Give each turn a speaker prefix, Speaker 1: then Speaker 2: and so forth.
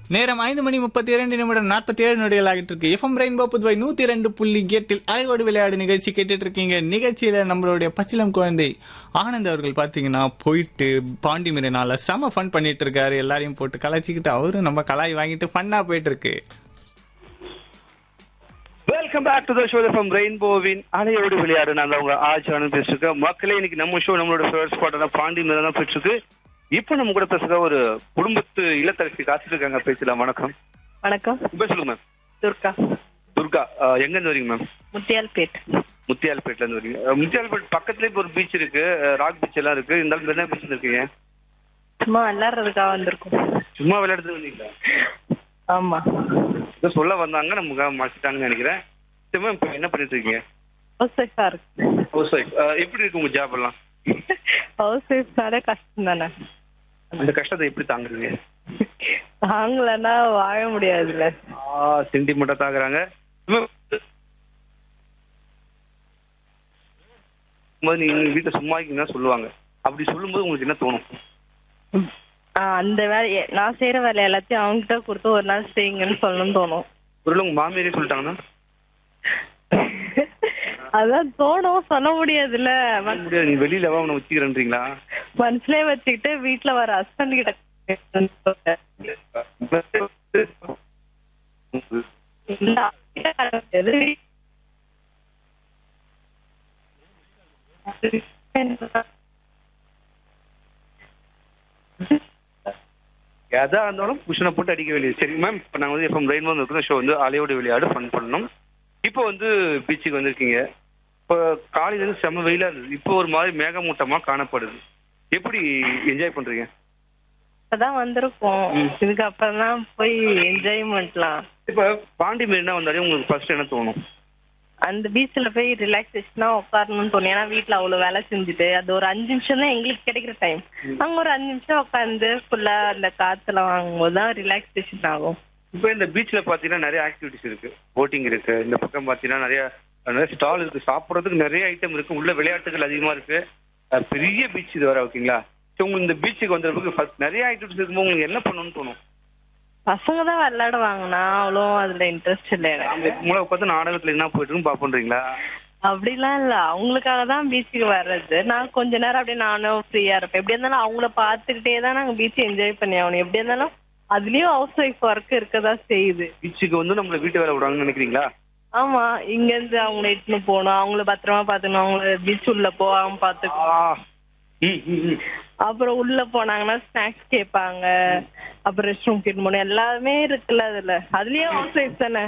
Speaker 1: நேரம் ஐந்து மணி முப்பத்தி இரண்டு நிமிடம் நாற்பத்தி ஏழு நொடிகள் ஆகிட்டு இருக்கு எஃப்எம் ரெயின்போ புதுவை நூத்தி ரெண்டு புள்ளி எட்டில் அலைவோடு விளையாடு நிகழ்ச்சி கேட்டுட்டு இருக்கீங்க நிகழ்ச்சியில நம்மளுடைய பச்சிலம் குழந்தை ஆனந்த் அவர்கள் பாத்தீங்கன்னா போயிட்டு பாண்டி மீறினால செம ஃபன் பண்ணிட்டு இருக்காரு எல்லாரையும் போட்டு கலாச்சிக்கிட்டு அவரும் நம்ம கலாய் வாங்கிட்டு ஃபன்னா போயிட்டு இருக்கு
Speaker 2: welcome back to the show from ரெயின்போவின் அலையோடு விளையாடு நான் தான் உங்க ஆச்சாரன் பேசிருக்கேன் மக்களே இன்னைக்கு நம்ம ஷோ நம்மளோட ஃபேவரட் ஸ்பாட்டான பாண்டி மேல தான் போயிட்டு இருக்கு இப்போ நம்ம கூட பேசுற ஒரு குடும்பத்து இல்லத்தரசி காத்துட்டு இருக்காங்க பேசலாம் வணக்கம்
Speaker 3: வணக்கம்
Speaker 2: இப்ப சொல்லுங்க மேம்
Speaker 3: துர்கா
Speaker 2: துர்கா அஹ், எங்க இருந்து வரீங்க மேம்
Speaker 3: முத்தியால்பேட்
Speaker 2: முத்தியால்பேட்ல இருந்து வரீங்க அஹ், முத்தியால்பேட் பக்கத்துலயே இப்போ ஒரு பீச் இருக்கு அஹ், ராக் பீச் எல்லாம் இருக்கு இருந்தாலும் என்ன பீச் இருக்கீங்க
Speaker 3: சும்மா விளையாடுறதுக்காக வந்திருக்கோம்
Speaker 2: சும்மா விளையாடுறது வந்தீங்களா
Speaker 3: ஆமா
Speaker 2: ஏதோ சொல்ல வந்தாங்க நமக்கு மறைச்சிட்டாங்கன்னு நினைக்கிறேன் சரி மேம் இப்போ என்ன பண்ணிட்டு இருக்கீங்க
Speaker 3: ஹவுஸ் ஒய்ஃபா இருக்கு
Speaker 2: ஹவுஸ் ஒய்ஃப் எப்படி இருக்கு உங்க ஜாப் எல்லாம்
Speaker 3: ஹவுஸ் ஒய்ஃப்னாலே கஷ்டம் தானே
Speaker 2: அந்த கஷ்டத்தை எப்படி தாங்குறீங்க
Speaker 3: தாங்கலன்னா வாழ முடியாதுல்ல
Speaker 2: சென்டிமெண்டா தாக்குறாங்க நீங்க வீட்டுல சும்மா இருக்கீங்கன்னா சொல்லுவாங்க அப்படி சொல்லும்போது உங்களுக்கு என்ன தோணும்
Speaker 3: ஆஹ் அந்த வேலையை நான் செய்யற வேலை எல்லாத்தையும் அவங்ககிட்ட கொடுத்து ஒரு நாள் செய்யுங்கன்னு சொல்லணும்னு தோணும்
Speaker 2: ஒருவேளை உங்க மாமியாரே சொல்லிட்டாங்கன்னா
Speaker 3: அதான் தோணும் சொல்ல முடியாதுல்ல மன-
Speaker 2: முடியாது நீ வெளியில வா உன்னை வச்சுக்கிறேன்றீங்களா
Speaker 3: மனசுலயே வச்சுக்கிட்டு வீட்டுல வர ஹஸ்பண்ட் கிட்ட இல்ல, எது
Speaker 2: எதா இருந்தாலும் புஷனை போட்டு அடிக்க வேண்டியது சரி மேம் இப்போ நாங்கள் வந்து எஃப்எம் ரெயின் வந்து ஷோ வந்து அலையோடு விளையாடு ஃபன் பண்ணணும் இப்போ வந்து பீச்சுக்கு வந்திருக்கீங்க இப்போ காலையில இருந்து செம்ம வெயிலா இருந்தது இப்போ ஒரு மாதிரி மேகமூட்டமா காணப்படுது எப்படி என்ஜாய் பண்றீங்க
Speaker 3: இப்பதான் வந்திருக்கோம்
Speaker 2: ம்.
Speaker 3: இதுக்கப்புறம் தான் போய் என்ஜாய்மெண்ட்லாம்
Speaker 2: இப்போ பாண்டி மெரினா வந்தாலே உங்களுக்கு ஃபர்ஸ்ட் என்ன தோணும்
Speaker 3: அந்த பீச்ல போய் ரிலாக்ஸேஷனா உட்காரணும்னு தோணும் ஏன்னா வீட்ல அவ்வளவு வேலை செஞ்சுட்டு அது ஒரு அஞ்சு நிமிஷம் தான் எங்களுக்கு கிடைக்கிற டைம் அங்க ஒரு அஞ்சு நிமிஷம் உட்காந்து ஃபுல்லா அந்த காத்துல வாங்கும்போது தான் ரிலாக்ஸேஷன் ஆகும்
Speaker 2: இப்போ இந்த பீச்ல பாத்தீங்கன்னா நிறைய ஆக்டிவிட்டிஸ் இருக்கு போட்டிங் இருக்கு இந்த பக்கம் பாத்தீங்கன்னா நிறைய நிறைய ஸ்டால் இருக்கு சாப்பிட்றதுக்கு நிறைய ஐட்டம் இருக்கு உள்ள விளையாட்டுகள் அதிகமா இருக்கு அஹ் பெரிய பீச் இது வர ஓகேங்களா ஸோ உங்களுக்கு இந்த பீச்சுக்கு வந்ததுக்கு ஃபர்ஸ்ட் நிறைய ஆக்டிவிட்டிஸ் இருக்கும்போது உங்களுக்கு என்ன பண்ணணும்னு தோணும்
Speaker 3: பசங்க தான் விளையாடுவாங்கன்னா அவ்வளோ அதுல இன்ட்ரெஸ்ட் இல்லை எனக்கு
Speaker 2: உங்களை உட்காந்து நாடகத்துல என்ன போயிட்டு இருக்குன்னு பாப்போன்றீங்களா
Speaker 3: அப்படிலாம் இல்ல அவங்களுக்காக தான் பீச்சுக்கு வர்றது நான் கொஞ்ச நேரம் அப்படியே நானும் ஃப்ரீயா இருப்பேன் எப்படி இருந்தாலும் அவங்கள பார்த்துக்கிட்டே தான் நாங்க பீச் என்ஜாய் பண்ணி ஆகணும் எப்படி இருந்தாலும் அதுலயும் ஹவுஸ் ஒய்ஃப் ஒர்க் இருக்கதான் செய்யுது
Speaker 2: பீச்சுக்கு வந்து நம்மள வீட்டு வேலை விடுறாங்கன்னு நினைக்கிறீங்களா
Speaker 3: ஆமா இங்க இருந்து அவங்கள இட்டுன்னு போகணும் அவங்கள பத்திரமா பாத்துக்கணும் அவங்கள பீச் உள்ள போகாம பாத்துக்கணும்
Speaker 2: ஆ. ம், ம், ம்.
Speaker 3: அப்புறம் உள்ள போனாங்கன்னா ஸ்நாக்ஸ் கேட்பாங்க அப்புறம் ரெஸ்ட் ரூம் கிட்ட போகணும் எல்லாமே இருக்குல்ல அதுல அதுலயே ஹவுஸ் ஒய்ஃப் தானே